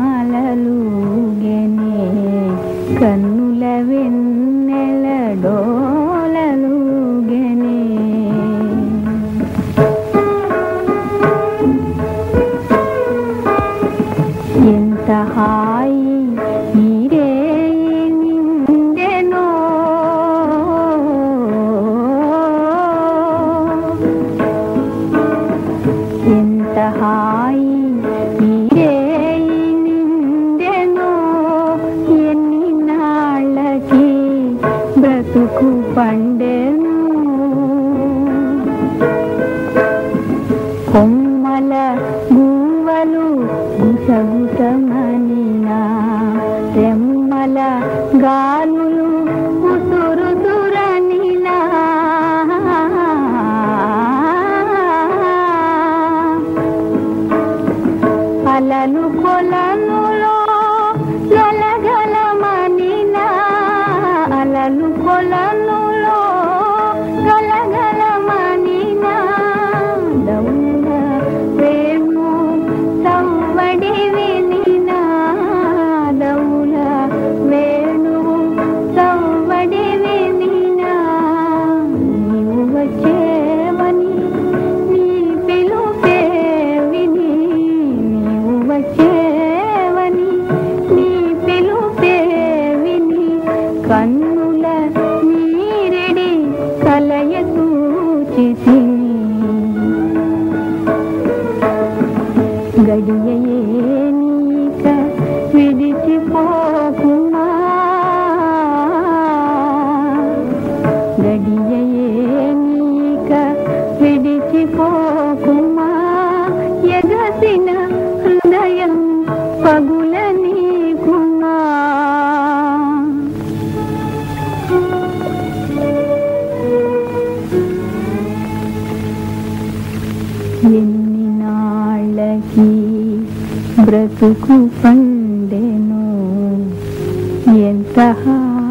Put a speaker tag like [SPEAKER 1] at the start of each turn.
[SPEAKER 1] నాలలుగెనే కన్నుల వెన్నెల డోలలుగెనే ఎంత హాయి నీరే నిండెనో ఎంత హాయి నీరే నిండెనో ఎన్ని నాళ్ళకి బ్రతుకు పండెను కొమ్మల గువ్వలు గుసగుసమనినా రెమ్మల గాలులు ఉసురుసురనినా అలలు కొలనులో గలగలమనినా అలలు కొలనులో గలగలమనినా దౌల వేణు సవ్వడి వినినా దౌల వేణు సవ్వడి వినినా నీవు వచ్చేవని నీ పిలుపే విని నీవు వచ్చేవని నీ పిలుపే విని కన్నుల నీరెడి కలయ సూచితిని గడియయే నీక విడిచిపోకుమా గడియయే నీక విడిచిపోకుమా ఎగసిన హృదయం పగుల నీకుమా ఎన్ని నాళ్ళకి బ్రతుకు పండెను ఎంత హా